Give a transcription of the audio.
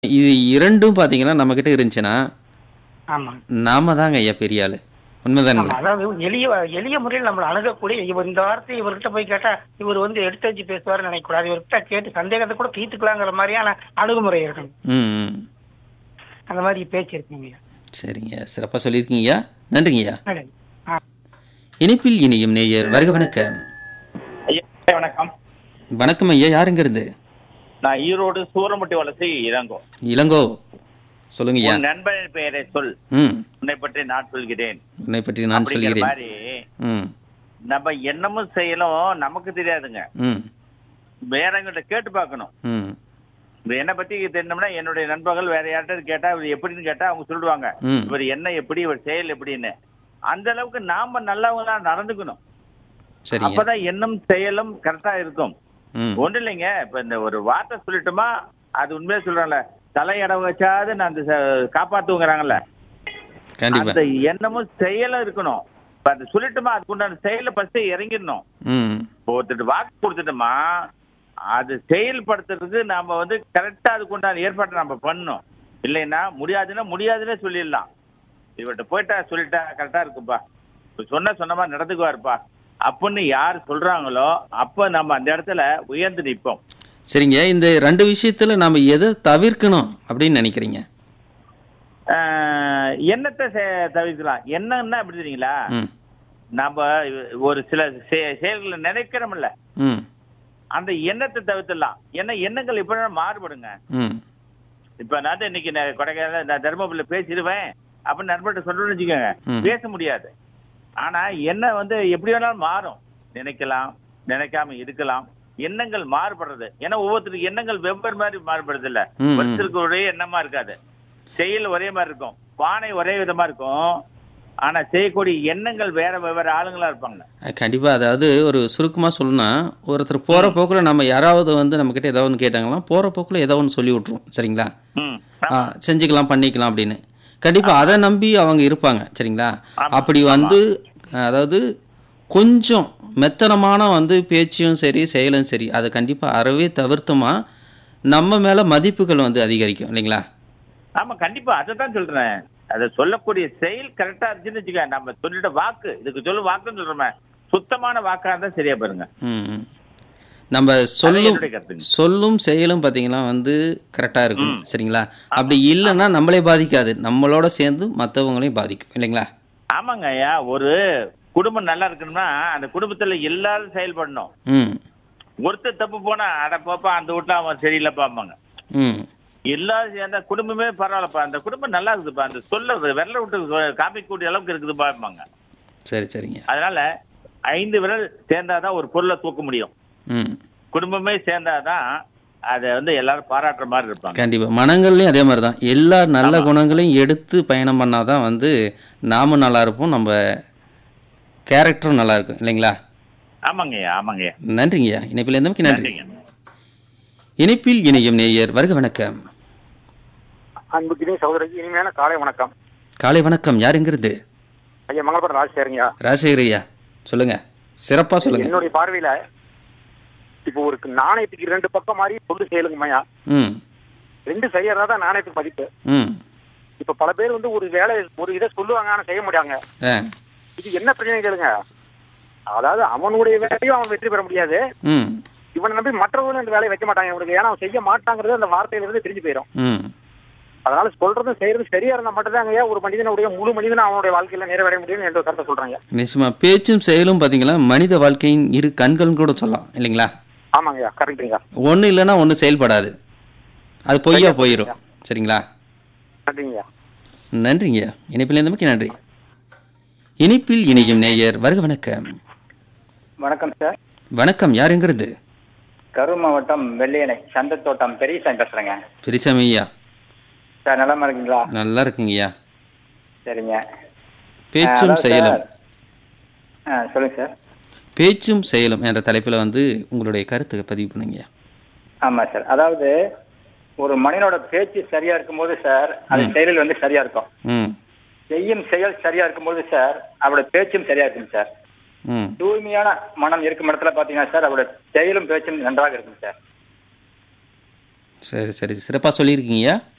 இது இரண்டும் பார்த்தீங்கன்னா நம்மகிட்ட இருந்துச்சுன்னா, ஆமா. நாம தாங்க ஐயா பெரிய ஆளு. உண்மைதானுங்களா? ஆமா. அதாவது எளிய எளிய முறையில் நம்மள அணுகக்கூடிய இவர் இந்த வார்த்தை இவர்கிட்ட போய் கேட்டா இவர் வந்து எடுத்து வச்சு பேசுவாருன்னு நினைக்கக்கூடாது இவர்கிட்ட கேட்டு சந்தேகத்தை கூட தீர்த்துக்கலாங்கிற மாதிரியான அணுகுமுறை இருக்கணும் ம், ம். அந்த மாதிரி பேச்சு இருக்குங்க சரிங்க. சிறப்பா சொல்லியிருக்கீங்கய்யா. நன்றிங்கய்யா. நன்றி. ஆ. இனிப்பில் இனியும் நேயர் வருக வணக்கம். ஐயா வணக்கம் வணக்கம் ஐயா. யாருங்க இருந்து? நான் ஈரோடு சூரமுட்டி வலசை இளங்கோ இளங்கோ. சொல்லுங்கய்யா. உன் நண்பனின் பெயரை சொல் ம். உன்னை பற்றி நான் சொல்கிறேன் உன்னை பற்றி நான் அப்படிங்கிற சொல்கிறேன். மாதிரி ம். நம்ம எண்ணமும் செயலும் நமக்கு தெரியாதுங்க ம். வேறவங்கிட்ட கேட்டு பார்க்கணும் ம். இப்ப என்னை பத்தி தெரியணும்னா என்னுடைய நண்பர்கள் வேற யார்கிட்ட கேட்டா இவர் எப்படின்னு கேட்டா அவங்க சொல்லுவாங்க ம். இவர் என்ன எப்படி இவர் செயல் எப்படின்னு அந்த அளவுக்கு நாம நல்லவங்களா நடந்துக்கணும் சரிங்க. அப்பதான் எண்ணம் செயலும் கரெக்டா இருக்கும் ம். ஒண்ணு இல்லைங்க இப்ப இந்த ஒரு வார்த்தை சொல்லிட்டுமா அது உண்மையா சொல்றாங்கல்ல தலையடவு வச்சாது நான் அந்த ச- காப்பாத்துங்கிறாங்கல்ல கண்டிப்பா. அந்த எண்ணமும் செயலும் இருக்கணும் இப்ப அது சொல்லிட்டுமா அதுக்கு உண்டான செயல ஃபர்ஸ்ட் இறங்கிடணும் ம். இப்போ ஒருத்தர் வாக்கு கொடுத்துட்டோமா அது செயல்படுத்துறதுக்கு நாம வந்து கரெக்டா அதுக்கு உண்டான ஏற்பாட்டை நம்ம பண்ணணும் இல்லைன்னா முடியாதுன்னா முடியாதுன்னே சொல்லிடலாம் இவர்கிட்ட போயிட்டா சொல்லிட்டா கரெக்டா இருக்குப்பா இப்ப சொன்ன சொன்ன மாதிரி நடந்துக்குவாருப்பா அப்படின்னு யார் சொல்றாங்களோ அப்ப நம்ம அந்த இடத்துல உயர்ந்து நிற்போம் சரிங்க. இந்த ரெண்டு விஷயத்துல நாம எதை தவிர்க்கணும் அப்படின்னு நினைக்கிறீங்க? ஆஹ் எண்ணத்தை செ- தவிர்க்கலாம் எண்ணம்னா எப்படி தெரியுங்களா ம். நம்ம ஒரு சில செ- செயல்களை நினைக்கிறோம்ல ம். அந்த எண்ணத்தை தவிர்த்துடலாம் ஏன்னா எண்ணங்கள் இப்ப மாறுபடுங்க ம். இப்ப நான் வந்து இன்னைக்கு நான் கொடைக்கானல நான் தர்மபுரியில பேசிடுவேன் அப்படின்னு நண்பர்கிட்ட சொல்றேன்னு வச்சுக்கோங்க ம். பேச முடியாது ஆனா எண்ணம் வந்து எப்படி வேணாலும் மாறும் நினைக்கலாம் நினைக்காம இருக்கலாம் எண்ணங்கள் மாறுபடுறது ஏன்னா ஒவ்வொருத்தருக்கு எண்ணங்கள் வெவ்வேறு மாதிரி மாறுபடுறது இல்ல ம், ம். ஒருத்தருக்கு ஒரே எண்ணமா இருக்காது செயல் ஒரே மாதிரி இருக்கும் பானை ஒரே விதமா இருக்கும் ஆனா செய்யக்கூடிய எண்ணங்கள் வேற வெவ்வேறு ஆளுங்களா இருப்பாங்க அஹ் கண்டிப்பா அதாவது ஒரு சுருக்கமா சொல்லணும்னா ஒருத்தர் போற போக்குல நம்ம யாராவது வந்து நம்ம கிட்ட ஏதாவது ஒன்று கேட்டாங்கன்னா போற போக்குல ஏதோ ஒன்று சொல்லி விட்டுரும் சரிங்களா ம் ஆ, செஞ்சுக்கலாம் பண்ணிக்கலாம் அப்படின்னு கண்டிப்பா அதை நம்பி அவங்க இருப்பாங்க சரிங்களா ஆமா, அப்படி வந்து அதாவது கொஞ்சம் மெத்தனமான வந்து பேச்சும் சரி செயலும் சரி அதை கண்டிப்பா அறவே தவிர்த்தோமா நம்ம மேல மதிப்புகள் வந்து அதிகரிக்கும் இல்லைங்களா ஆமா கண்டிப்பா அதை தான் சொல்றேன் அதை சொல்லக்கூடிய செயல் கரெக்டா இருந்துச்சுன்னு வச்சுக்க நம்ம சொல்லிட்ட வாக்கு இதுக்கு சொல்ல வாக்குன்னு சொல்றோமே சுத்தமான வாக்கா இருந்தா சரியா பாருங்க ம் ம். நம்ம சொல்லும் என்னுடைய கருத்துங்க. சொல்லும் செயலும் பார்த்தீங்கன்னா வந்து கரெக்டாக இருக்கும் சரிங்களா அப்படி இல்லைன்னா நம்மளே பாதிக்காது நம்மளோட சேர்ந்து மற்றவங்களையும் பாதிக்கும் இல்லைங்களா ஆமாங்க ஐயா ஒரு குடும்பம் நல்லா இருக்கணும்னா அந்த குடும்பத்துல எல்லாரும் செயல்படணும் ம் ஒருத்தர் தப்பு போனா அட போப்பா அந்த வீட்டுல அவன் சரியில்லைப்பாம்பாங்க ம் எல்லாரும் சேர்ந்தா குடும்பமே பரவாயில்லப்பா அந்த குடும்பம் நல்லா இருக்குதுப்பா அந்த சொல்ல விரல விட்டு காமிக்கக்கூடிய அளவுக்கு இருக்குதுப்பாம்பாங்க சரி சரிங்க அதனால ஐந்து விரல் சேர்ந்தாதான் ஒரு பொருளை தூக்க முடியும் ம் குடும்பமே சேர்ந்தாதான் அதை வந்து எல்லாரும் பாராட்டுற மாதிரி இருப்பாங்க கண்டிப்பாக மனங்கள்லையும் அதே மாதிரி தான் எல்லா நல்ல குணங்களையும் எடுத்து பயணம் பண்ணாதான் வந்து நாமும் நல்லா இருப்போம் நம்ம கேரக்டரும் நல்லா இருக்கும் இல்லைங்களா ஆமாங்கய்யா ஆமாங்கய்யா நன்றிங்கய்யா இணைப்பில் இருந்தமைக்கு நன்றி நன்றிங்க இணைப்பில் இணையும் நேயர் வருக வணக்கம் அன்புக்கினே சகோதரிக்கு இனிமையான காலை வணக்கம் காலை வணக்கம் யார் எங்கிருந்து ஐயா மங்களபுரம் ராஜசேகரங்க ராஜசேகர் ஐயா சொல்லுங்க சிறப்பா சொல்லுங்க என்னுடைய பார்வையில இப்போ ஒரு நாணயத்துக்கு இரண்டு பக்கம் மாதிரி சொல்லு செயலுங்கம்மையா ம் ரெண்டு செய்யறதா தான் நாணயத்துக்கு மதிப்பு ம் இப்ப பல பேர் வந்து ஒரு வேலை ஒரு இதை சொல்லுவாங்க ஆனா செய்ய முடியாங்க ஆ இது என்ன பிரச்சனை கேளுங்க அதாவது அவனுடைய வேலையும் அவன் வெற்றி பெற முடியாது ம் இவனை நம்பி மற்றவங்களும் இந்த வேலையை வைக்க மாட்டாங்க இவனுக்கு ஏன்னா அவன் செய்ய மாட்டாங்கிறது அந்த வார்த்தையில இருந்து தெரிஞ்சு போயிடும் ம் அதனால சொல்றதும் செய்யறதும் சரியா இருந்தா மட்டும்தாங்க ஒரு மனிதனுடைய முழு மனிதனும் அவனுடைய வாழ்க்கையில நிறைவேற முடியும் என்ற கருத்தை சொல்றாங்க நிச்சயமா பேச்சும் செயலும் பார்த்தீங்களா மனித வாழ்க்கையின் இரு கண்கள் கூட சொல்லலாம் இல்லைங்களா ஆமாங்கய்யா கரெக்டுங்க ஒன்று இல்லைன்னா ஒன்று செயல்படாது அது பொய்யா போயிடும் சரிங்களா நன்றிங்கய்யா நன்றிங்க இணைப்பில் இருந்தமைக்கு நன்றி இனிப்பில் இணையும் நேயர் வருக வணக்கம் வணக்கம் சார் வணக்கம் யார் எங்கிருந்து கரூர் மாவட்டம் வெள்ளையணை சந்தத்தோட்டம் பெரியசாமி பேசுறேங்க பெரிசாமி ஐயா சார் நலமா இருக்கீங்களா நல்லா இருக்குங்கய்யா சரிங்க பேச்சும் அதாவது செயலும் சார், ஆ, சொல்லுங்க சார் பேச்சும் செயலும் என்ற தலைப்பில் வந்து உங்களுடைய கருத்துக்கு பதிவு பண்ணுங்கய்யா ஆமா சார் அதாவது ஒரு மனிதனோட பேச்சு சரியா இருக்கும்போது சார் அது செயலில் வந்து சரியா இருக்கும் ம் செய்யும் செயல் சரியா இருக்கும்போது சார் அவரோட பேச்சும் சரியா இருக்கும் சார் ம் தூய்மையான மனம் இருக்கும் இடத்துல பாத்தீங்கன்னா சார் அவரோட செயலும் பேச்சும் நன்றாக இருக்கும் சார் சரி சரி சிறப்பாக சொல்லியிருக்கீங்கய்யா